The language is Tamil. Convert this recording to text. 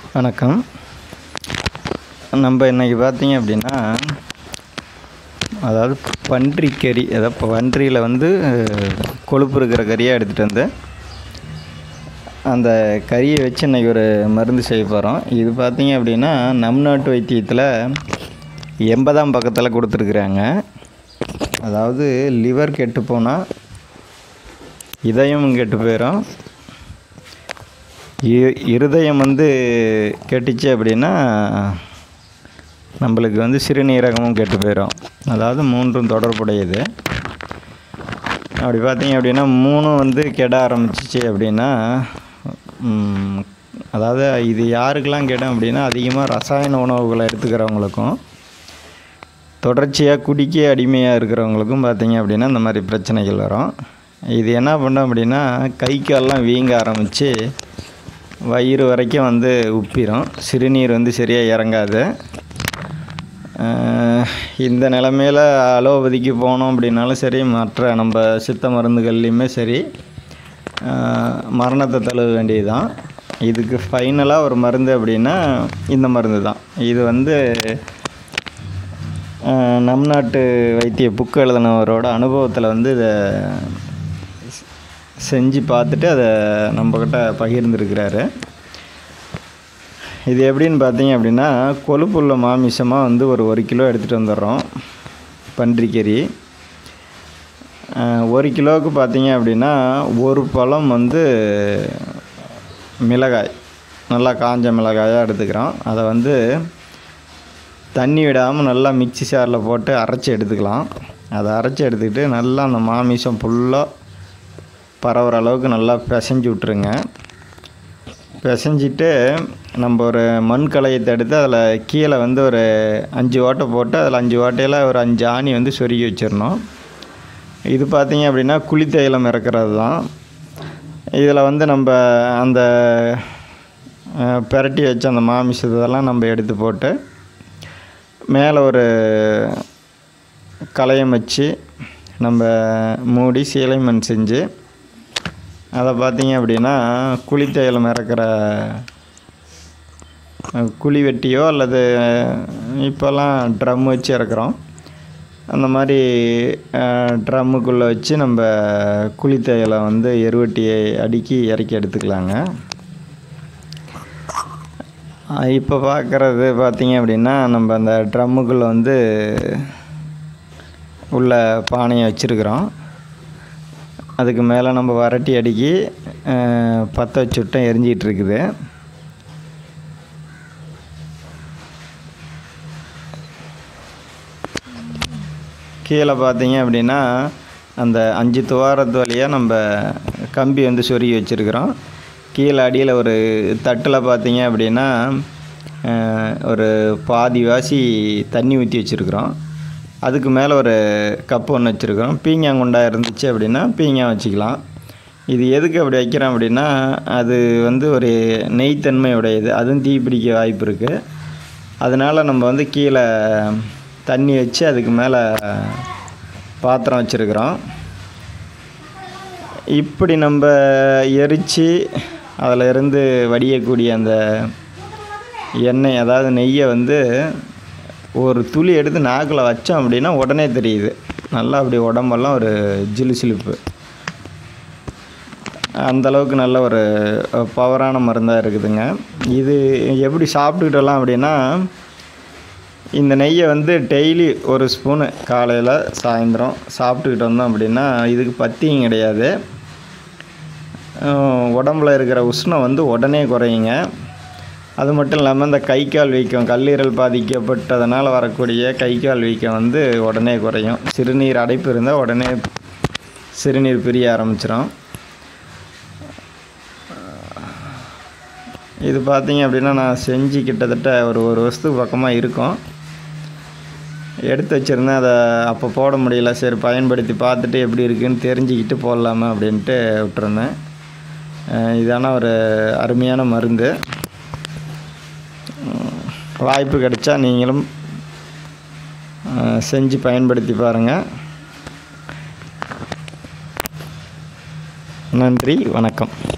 வணக்கம் நம்ம இன்றைக்கி பார்த்தீங்க அப்படின்னா அதாவது பன்றி கறி அதாவது பன்றியில் வந்து கொழுப்பு இருக்கிற கறியாக எடுத்துகிட்டு வந்து அந்த கறியை வச்சு இன்றைக்கி ஒரு மருந்து செய்ய போகிறோம் இது பார்த்தீங்க அப்படின்னா நம் நாட்டு வைத்தியத்தில் எண்பதாம் பக்கத்தில் கொடுத்துருக்குறாங்க அதாவது லிவர் கெட்டு போனால் இதயம் கெட்டு போயிடும் இ- இருதயம் வந்து கெட்டுச்சு அப்படின்னா நம்மளுக்கு வந்து சிறுநீரகமும் கெட்டு போயிடும் அதாவது மூன்றும் தொடர்புடையது அப்படி பார்த்தீங்க அப்படின்னா மூணும் வந்து கெட ஆரம்பிச்சிச்சு அப்படின்னா ம், அதாவது இது யாருக்கெல்லாம் கெடும் அப்படின்னா அதிகமாக ரசாயன உணவுகளை எடுத்துக்கிறவங்களுக்கும் தொடர்ச்சியாக குடிக்க அடிமையாக இருக்கிறவங்களுக்கும் பார்த்தீங்க அப்படின்னா இந்த மாதிரி பிரச்சனைகள் வரும் இது என்ன பண்ணோம் அப்படின்னா கை கால்லாம் வீங்க ஆரம்பித்து வயிறு வரைக்கும் வந்து உப்பிரும் சிறுநீர் வந்து சரியாக இறங்காது அஹ் இந்த நிலமையில் அலோபதிக்கு போனோம் அப்படின்னாலும் சரி மற்ற நம்ம சித்த மருந்துகள்லையுமே சரி அஹ் மரணத்தை தழுவ வேண்டியதுதான் இதுக்கு ஃபைனலாக ஒரு மருந்து அப்படின்னா இந்த மருந்து தான் இது வந்து அஹ் நம் நாட்டு வைத்திய புக்கு எழுதினவரோட அனுபவத்தில் வந்து இதை செஞ்சு பார்த்துட்டு அதை நம்மக்கிட்ட பகிர்ந்துருக்கிறாரு இது எப்படின்னு பார்த்தீங்க அப்படின்னா கொழுப்புள்ள மாமிசமாக வந்து ஒரு ஒரு கிலோ எடுத்துகிட்டு வந்துடுறோம் பன்றிக்கறி அஹ் ஒரு கிலோவுக்கு பார்த்தீங்க அப்படின்னா ஒரு பழம் வந்து மிளகாய் நல்லா காஞ்ச மிளகாயாக எடுத்துக்கிறோம் அதை வந்து தண்ணி விடாமல் நல்லா மிக்ஸி சாரில் போட்டு அரைச்சி எடுத்துக்கலாம் அதை அரைச்சி எடுத்துக்கிட்டு நல்லா அந்த மாமிசம் ஃபுல்லாக பரவுற அளவுக்கு நல்லா பிசைஞ்சு விட்ருங்க பிசைஞ்சிட்டு நம்ம ஒரு மண் கலையத்தை எடுத்து அதில் கீழே வந்து ஒரு அஞ்சு ஓட்டை போட்டு அதில் அஞ்சு ஓட்டையில் ஒரு அஞ்சு ஆணி வந்து சொருகி வச்சிடணும் இது பார்த்தீங்க அப்படின்னா குளித்தைலம் இறக்குறது தான் இதில் வந்து நம்ம அந்த அஹ், பிரட்டி வச்ச அந்த மாமிசத்தெல்லாம் நம்ம எடுத்து போட்டு மேலே ஒரு கலையம் வச்சு நம்ம மூடி சீலை மண் செஞ்சு அதை பார்த்தீங்க அப்படின்னா குளித்தைலம் இறக்குற அஹ், குழி வெட்டியோ அல்லது இப்போல்லாம் ட்ரம் வச்சு இறக்குறோம் அந்த மாதிரி ட்ரம்முக்குள்ளே வச்சு நம்ம குளித்தையலை வந்து எருவட்டியை அடுக்கி இறக்கி எடுத்துக்கலாங்க இப்போ பார்க்குறது பார்த்தீங்க அப்படின்னா நம்ம அந்த ட்ரம்முக்குள்ளே வந்து உள்ள பானையை வச்சுருக்குறோம் அதுக்கு மேலே நம்ம வரட்டி அடுக்கி அஹ், பற்ற வச்சுட்டும் எரிஞ்சிகிட்டு இருக்குது கீழே பார்த்தீங்க அப்படின்னா அந்த அஞ்சு துவாரத்து வழியாக நம்ம கம்பி வந்து சொருகி வச்சுருக்குறோம் கீழே அடியில் ஒரு தட்டில் பார்த்தீங்க அப்படின்னா அஹ், ஒரு பாதி வாசி தண்ணி ஊற்றி வச்சுருக்குறோம் அதுக்கு மேலே ஒரு கப்பு ஒன்று வச்சுருக்குறோம் பீங்காங்குண்டா இருந்துச்சு அப்படின்னா பீங்கான் வச்சுக்கலாம் இது எதுக்கு அப்படி வைக்கிறோம் அப்படின்னா அது வந்து ஒரு நெய்த்தன்மை உடையது அதுவும் தீப்பிடிக்க வாய்ப்பு இருக்குது அதனால் நம்ம வந்து கீழே தண்ணி வச்சு அதுக்கு மேலே பாத்திரம் வச்சுருக்குறோம் இப்படி நம்ம எரித்து அதில் இருந்து வடியக்கூடிய அந்த எண்ணெய் அதாவது நெய்யை வந்து ஒரு துளி எடுத்து நாக்கில் வச்சோம் அப்படின்னா உடனே தெரியுது நல்லா அப்படி உடம்பெல்லாம் ஒரு ஜிலு சிலுப்பு அந்த அளவுக்கு நல்ல ஒரு பவரான மருந்தாக இருக்குதுங்க இது எப்படி சாப்பிட்டுக்கிட்டலாம் அப்படின்னா இந்த நெய்யை வந்து டெய்லி ஒரு ஸ்பூனு காலையில் சாயந்தரம் சாப்பிட்டுக்கிட்டு வந்தோம் அப்படின்னா இதுக்கு பத்தியும் கிடையாது அஹ் உடம்புல இருக்கிற உஷ்ணம் வந்து உடனே குறையுங்க அது மட்டும் இல்லாமல் இந்த கை கால் வீக்கம் கல்லீரல் பாதிக்கப்பட்டதனால் வரக்கூடிய கை கால் வீக்கம் வந்து உடனே குறையும் சிறுநீர் அடைப்பு இருந்தால் உடனே சிறுநீர் பிரிய ஆரம்பிச்சிடும் இது பார்த்தீங்க அப்படின்னா நான் செஞ்சு கிட்டத்தட்ட ஒரு ஒரு வருஷத்துக்கு பக்கமாக இருக்கும் எடுத்து வச்சுருந்தேன் அதை அப்போ போட முடியல சரி பயன்படுத்தி பார்த்துட்டு எப்படி இருக்குன்னு தெரிஞ்சுக்கிட்டு போடலாமா அப்படின்ட்டு விட்டுருந்தேன் அஹ் இதான ஒரு அருமையான மருந்து உம், வாய்ப்பு கிடைச்சா நீங்களும் அஹ், செஞ்சு பயன்படுத்தி பாருங்கள் நன்றி வணக்கம்